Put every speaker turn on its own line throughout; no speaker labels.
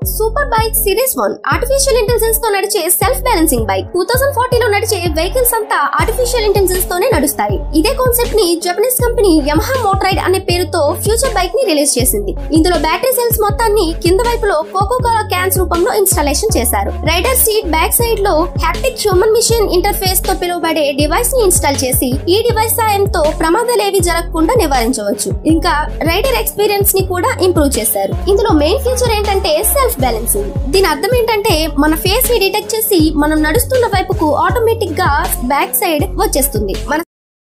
super bike series one artificial intelligence తో నడిచే self balancing bike two thousand forty లో నడిచే వెహికల్స్ అంతా ఆర్టిఫిషియల్ ఇంటెలిజెన్స్ తోనే నడుస్తాయి ఇదే కాన్సెప్ట్ ని జపనీస్ కంపెనీ యమహా మోటరైడ్ అనే పేరుతో ఫ్యూచర్ బైక్ ని రిలీజ్ చేసింది ఇందులో బ్యాటరీ సెల్స్ మొత్తాన్ని కింద వైపులో కోకో కోలా క్యాన్స్ రూపంలో ఇన్స్టాలేషన్ చేశారు రైడర్ సీట్ బ్యాక్ సైడ్ లో హ్యాప్టిక్ హ్యూమన్ మిషన్ ఇంటర్ఫేస్ తో పిలువబడే డివైస్ ని ఇన్స్టాల్ చేసి ఈ డివైస్ సాయంతో ప్రమాదాలేవి జరగకుండా నివారించవచ్చు ఇంకా రైడర్ ఎక్స్పీరియన్స్ ని కూడా ఇంప్రూవ్ చేశారు ఇందులో మెయిన్ ఫీచర్ ఏంటంటే సెల్ఫ్ బ్యాలెన్సింగ్ దీని అర్థం ఏంటంటే మన ఫేస్ ని డిటెక్ట్ చేసి మనం నడుస్తున్న వైపుకు ఆటోమేటిక్ గా బ్యాక్ సైడ్ వచ్చేస్తుంది మన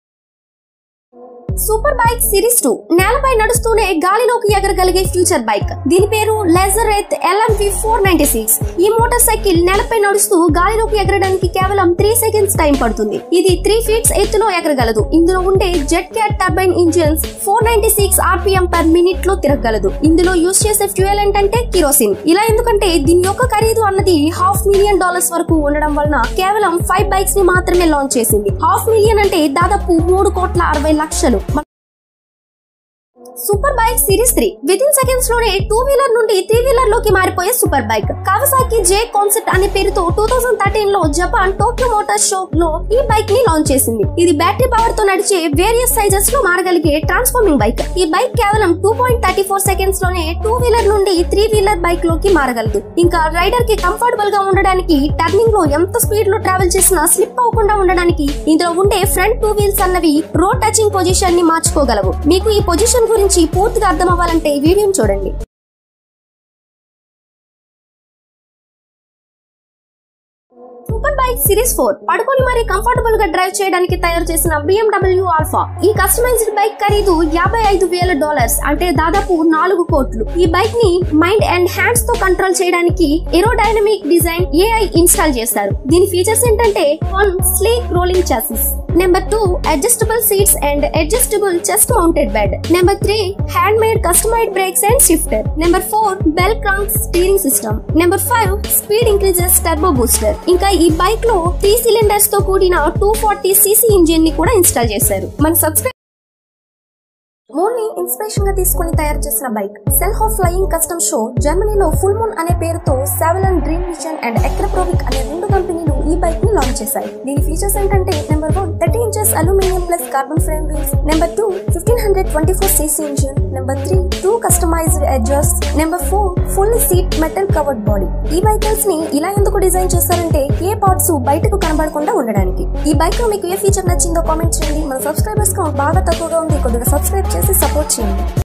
సూపర్ బైక్ సిరీస్ టూ నేలపై నడుస్తూనే గాలిలోకి ఎగరగలిగే ఫ్యూచర్ బైక్ దీని పేరు Lazareth LMV four ninety six ఈ మోటార్ సైకిల్ నేలపై నడుస్తూ గాలిలోకి ఎగరడానికి కేవలం త్రీ సెకండ్స్ టైం పడుతుంది ఇది త్రీ ఫీట్స్ ఎత్తులో ఎగరగలదు ఇందులో ఉండే jet cat turbine engines four ninety six RPM per minute లో తిరగలదు ఇందులో యూస్ చేసే ఫ్యూయల్ ఏంటంటే కిరోసిన్ ఇలా ఎందుకంటే దీని యొక్క ఖరీదు అన్నది హాఫ్ మిలియన్ డాలర్స్ వరకు ఉండడం వలన కేవలం ఫైవ్ బైక్స్ ని మాత్రమే లాంచ్ చేసింది హాఫ్ మిలియన్ అంటే దాదాపు మూడు కోట్ల అరవై లక్షలు super bike series three within seconds లోనే టూ వీలర్ నుండి త్రీ వీలర్ లోకి మారిపోయే super bike Kawasaki J concept అనే పేరుతో టూ థౌసండ్ థర్టీన్ లో జపాన్ టోక్యో మోటార్ షో లో ఈ బైక్ ని లాంచ్ చేసింది ఇది బ్యాటరీ పవర్ తో నడిచే వేరియస్ సైజెస్ లో మారగలిగే ట్రాన్స్ఫార్మింగ్ బైక్ ఈ బైక్ కేవలం two point thirty four seconds లోనే టూ వీలర్ నుండి త్రీ వీలర్ బైక్ లోకి మారగలదు ఇంకా రైడర్ కి కంఫర్టబుల్ గా ఉండడానికి టర్నింగ్ లో ఎంత స్పీడ్ లో ట్రావెల్ చేసినా స్లిప్ అవ్వకుండా ఉండడానికి ఇందులో ఉండే ఫ్రంట్ టూ వీల్స్ అన్నవి రోడ్ టచింగ్ పొజిషన్ ని మార్చుకోగలవు మీకు ఈ పొజిషన్ గురించి పూర్తిగా అర్థం అవ్వాలంటే ఈ వీడియోని చూడండి సూపర్ బైక్ సిరీస్ ఫోర్ పడుకొని మరి కంఫర్టబుల్ గా డ్రైవ్ చేయడానికి తయారు చేసిన BMW ఆల్ఫా ఈ కస్టమైజ్డ్ బైక్ ఖరీదు యాభై ఐదు వేల డాలర్స్ అంటే దాదాపు నాలుగు కోట్లు ఈ బైక్ ని మైండ్ అండ్ హ్యాండ్స్ తో కంట్రోల్ చేయడానికి ఏరోడైనమిక్ డిజైన్ ఏఐ ఇన్స్టాల్ చేస్తారు దీని ఫీచర్స్ ఏంటంటే one sleek rolling chassis number two adjustable seats and adjustable chest mounted pad number three hand made customized brakes and shifter number four bell crank steering system number five speed increases turbo booster ఇంకా ఈ bike లో three cylinders తో కూడిన two forty CC engine ని కూడా install చేశారు మన subscribe moon ని ఇన్స్పిరేషన్ గా తీసుకుని తయారు చేసిన bike cell of flying custom show జర్మనీలో ఫుల్ మూన్ అనే పేరుతో సావెలన్ డ్రీమ్ విజన్ అండ్ ఎక్రప్రోవిక్ అనే రెండు కంపెనీలు ఈ బైక్ ని లాంచ్ చేశాయి దీని ఫీచర్స్ ఏంటంటే number one thirty inches aluminium plus carbon frame wheels number two fifteen hundred twenty four CC engine number three two customized edgers number four full seat metal covered body ఈ బైకల్స్ ని ఇలా ఎందుకు design చేశారంటే ఏ parts బయటకు కనబడకుండా ఉండడానికి ఈ బైక్ లో మీకు ఏ ఫీచర్ నచ్చిందో కామెంట్ చేయండి మన సబ్స్క్రైబర్స్ కౌంట్ బాగా తక్కువగా ఉంది కొద్దిగా సబ్స్క్రైబ్ చేసి సపోర్ట్ చేయండి